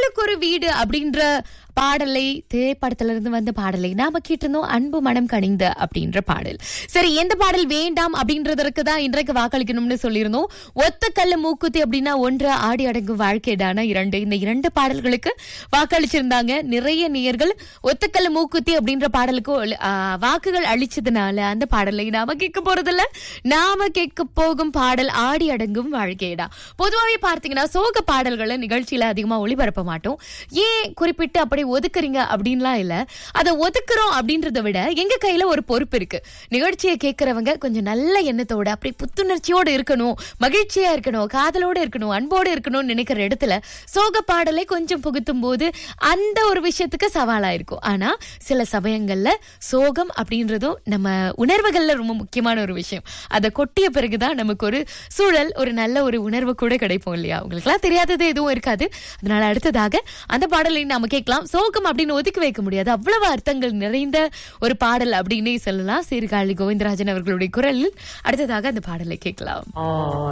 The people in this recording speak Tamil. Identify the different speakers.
Speaker 1: ஊருக்கு ஒரு வீடு அப்படின்ற பாடலை திரைப்படத்துல இருந்து வந்த பாடலை நாம கேட்டிருந்தோம் அன்பு மனம் கனிந்த அப்படின்ற பாடல் சரி எந்த பாடல் வேண்டாம் அப்படின்றதற்கு தான் இன்றைக்கு வாக்களிக்கணும்னு சொல்லியிருந்தோம் ஒத்த கல்ல மூக்குத்தி அப்படின்னா ஒன்று ஆடி அடங்கும் வாழ்க்கைடான இரண்டு இந்த இரண்டு பாடல்களுக்கு வாக்களிச்சிருந்தாங்க நிறைய நேயர்கள் ஒத்தக்கல்ல மூக்குத்தி அப்படின்ற பாடலுக்கு ஒலி- ஆ, வாக்குகள் அளிச்சதுனால அந்த பாடலை நாம கேட்க போறதில்ல நாம கேட்க போகும் பாடல் ஆடி அடங்கும் வாழ்க்கையடா பொதுவாகவே பார்த்தீங்கன்னா சோக பாடல்களை நிகழ்ச்சியில அதிகமா ஒளிபரப்ப மாட்டோம் ஏன் குறிப்பிட்டு அப்படி ஒதுக்குறீங்க அப்படின்லாம் இல்ல அதை ஒதுக்குறோம் அப்படின்றத விட எங்க கையில ஒரு பொறுப்பு இருக்கு நிகழ்ச்சியை கேட்கறவங்க கொஞ்சம் நல்ல எண்ணத்தோட அப்படி புத்துணர்ச்சியோட இருக்கணும் மகிழ்ச்சியா இருக்கணும் காதலோட இருக்கணும் அன்போட இருக்கணும்னு நினைக்கிற இடத்துல சோக பாடலை கொஞ்சம் புகுத்தும் போது அந்த ஒரு விஷயத்துக்கு சவாலா இருக்கும் ஆனா சில சமயங்கள்ல சோகம் அப்படின்றதும் நம்ம உணர்வுகள்ல ரொம்ப முக்கியமான ஒரு விஷயம் அதை கொட்டிய பிறகுதான் நமக்கு ஒரு சூழல் ஒரு நல்ல ஒரு உணர்வு கூட கிடைப்போம் இல்லையா உங்களுக்குலாம் தெரியாதது எதுவும் இருக்காது அதனால அடுத்ததாக அந்த பாடலை நாம கேட்கலாம் சோகம் அப்படின்னு ஒதுக்கி வைக்க முடியாது அவ்வளவு அர்த்தங்கள் நிறைந்த ஒரு பாடல் அப்படின்னே சொல்லலாம் சீர்காழி கோவிந்தராஜன் அவர்களுடைய குரலில் அடுத்ததாக அந்த பாடலை கேட்கலாம்